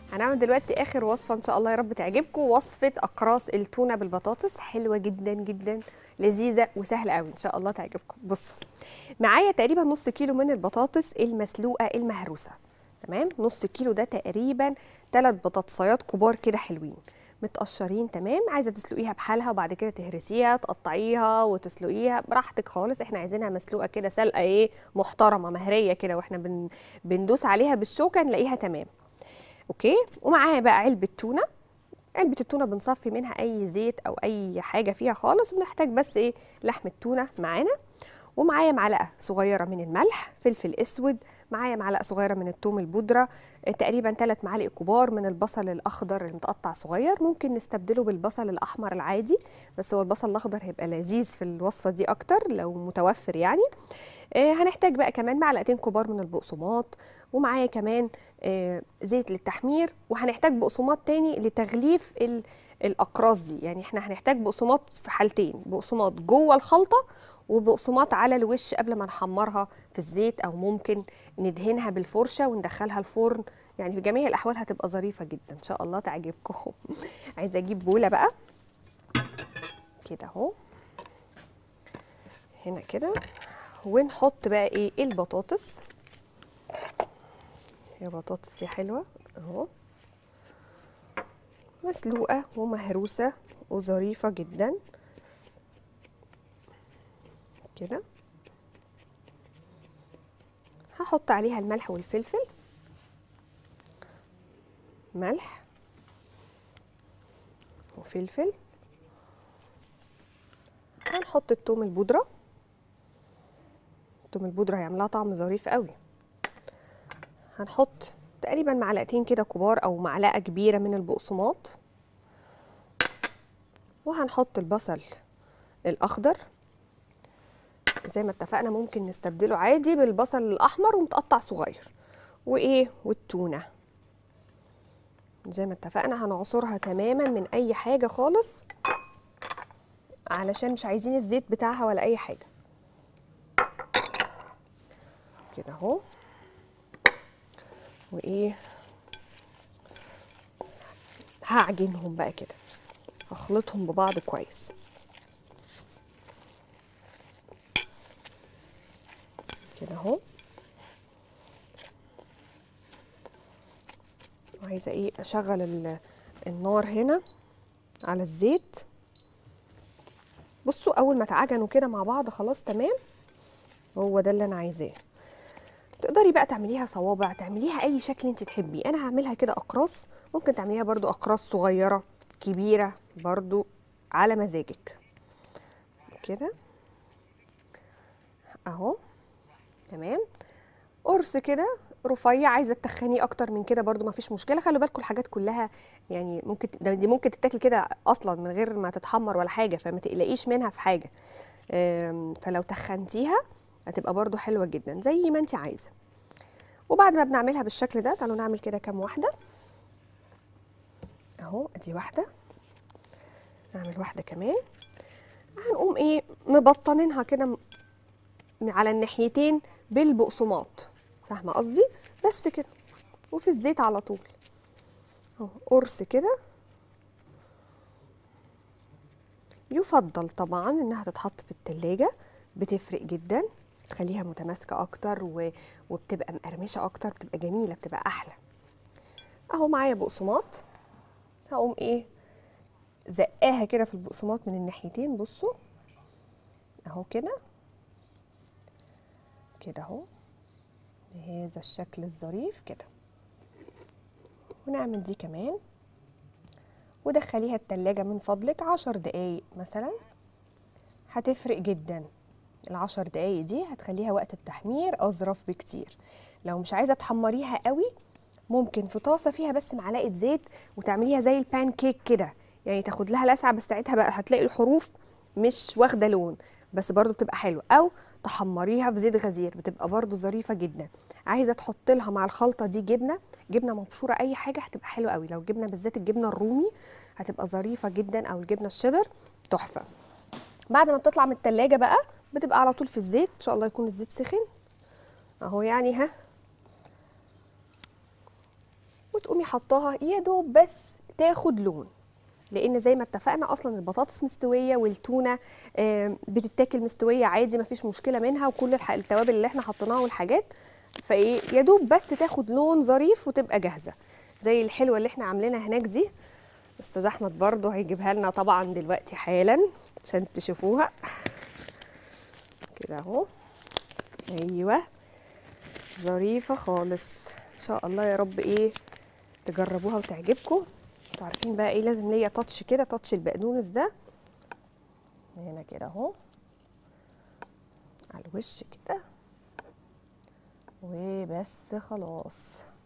هنعمل دلوقتي اخر وصفه ان شاء الله يا رب تعجبكم وصفه اقراص التونه بالبطاطس حلوه جدا جدا لذيذه وسهله قوي ان شاء الله تعجبكم بصوا معايا تقريبا نص كيلو من البطاطس المسلوقه المهروسه تمام نص كيلو ده تقريبا ثلاث بطاطسيات كبار كده حلوين متقشرين تمام عايزه تسلقيها بحالها وبعد كده تهرسيها تقطعيها وتسلقيها براحتك خالص احنا عايزينها مسلوقه كده سلقه ايه محترمه مهريه كده واحنا بن بندوس عليها بالشوكه نلاقيها تمام اوكي ومعاها بقى علبه تونه علبه التونه بنصفي منها اي زيت او اي حاجه فيها خالص وبنحتاج بس ايه لحمه تونه معانا ومعايا معلقه صغيره من الملح فلفل اسود معايا معلقه صغيره من الثوم البودره آه، تقريبا ثلاث معالق كبار من البصل الاخضر المتقطع صغير ممكن نستبدله بالبصل الاحمر العادي بس هو البصل الاخضر هيبقى لذيذ في الوصفه دي اكتر لو متوفر يعني آه، هنحتاج بقى كمان معلقتين كبار من البقسماط ومعايا كمان آه، زيت للتحمير وهنحتاج بقسماط تاني لتغليف ال- الاقراص دي يعني احنا هنحتاج بقسماط في حالتين بقسماط جوه الخلطه وبقسماط على الوش قبل ما نحمرها في الزيت او ممكن ندهنها بالفرشه وندخلها الفرن يعني في جميع الاحوال هتبقى ظريفه جدا ان شاء الله تعجبكم عايزه اجيب بوله بقى كده اهو هنا كده ونحط بقى ايه البطاطس يا بطاطس يا حلوه اهو مسلوقه ومهروسه وظريفه جدا كده هحط عليها الملح والفلفل ملح وفلفل هنحط التوم البودرة التوم البودرة هيعملها طعم ظريف قوي هنحط تقريبا معلقتين كده كبار او معلقة كبيرة من البقسماط وهنحط البصل الاخضر زي ما اتفقنا ممكن نستبدله عادي بالبصل الاحمر ومتقطع صغير وايه والتونه زي ما اتفقنا هنعصرها تماما من اي حاجه خالص علشان مش عايزين الزيت بتاعها ولا اي حاجه كده اهو وايه هعجنهم بقى كده هخلطهم ببعض كويس كده اهو وعايزه ايه اشغل ال- النار هنا على الزيت بصوا اول ما اتعجنوا كده مع بعض خلاص تمام هو ده اللي انا عايزاه تقدري بقى تعمليها صوابع تعمليها اي شكل انت تحبيه انا هعملها كده اقراص ممكن تعمليها برضو اقراص صغيره كبيره برضو على مزاجك كده اهو تمام قرص كده رفيع عايزه تخنيه اكتر من كده برضو ما فيش مشكله خلوا بالكم الحاجات كلها يعني ممكن ده دي ممكن تتاكل كده اصلا من غير ما تتحمر ولا حاجه فما تقلقيش منها في حاجه أم، فلو تخنتيها هتبقى برضو حلوه جدا زي ما انت عايزه وبعد ما بنعملها بالشكل ده تعالوا نعمل كده كام واحده اهو ادي واحده نعمل واحده كمان هنقوم ايه مبطنينها كده م- على الناحيتين بالبقسماط فاهمه قصدي بس كده وفي الزيت على طول اهو قرص كده يفضل طبعا انها تتحط في التلاجة بتفرق جدا تخليها متماسكة اكتر و... وبتبقى مقرمشة اكتر بتبقى جميلة بتبقى احلى اهو معايا بقسماط هقوم ايه زقاها كده في البقسماط من الناحيتين بصوا اهو كده كده اهو بهذا الشكل الظريف كده ونعمل دي كمان ودخليها التلاجة من فضلك عشر دقايق مثلا هتفرق جدا العشر دقايق دي هتخليها وقت التحمير أظرف بكتير لو مش عايزة تحمريها قوي ممكن في طاسة فيها بس معلقة زيت وتعمليها زي البان كيك كده يعني تاخد لها لسعة بس ساعتها بقى هتلاقي الحروف مش واخدة لون بس برضو بتبقى حلوة أو تحمريها في زيت غزير بتبقى برضو ظريفة جدا عايزة تحط لها مع الخلطة دي جبنة جبنة مبشورة أي حاجة هتبقى حلوة قوي لو جبنة بالذات الجبنة الرومي هتبقى ظريفة جدا أو الجبنة الشيدر تحفة بعد ما بتطلع من التلاجة بقى بتبقى على طول في الزيت ان شاء الله يكون الزيت سخن اهو يعني ها وتقومي حطاها يا دوب بس تاخد لون لان زي ما اتفقنا اصلا البطاطس مستويه والتونه آم، بتتاكل مستويه عادي مفيش مشكله منها وكل الح- التوابل اللي احنا حطيناها والحاجات فايه يا دوب بس تاخد لون ظريف وتبقى جاهزه زي الحلوه اللي احنا عاملينها هناك دي استاذ احمد برضو هيجيبها لنا طبعا دلوقتي حالا عشان تشوفوها كده اهو ايوه ظريفه خالص ان شاء الله يا رب ايه تجربوها وتعجبكم انتوا عارفين بقى ايه لازم ليا تاتش كده تاتش البقدونس ده هنا كده اهو على الوش كده وبس خلاص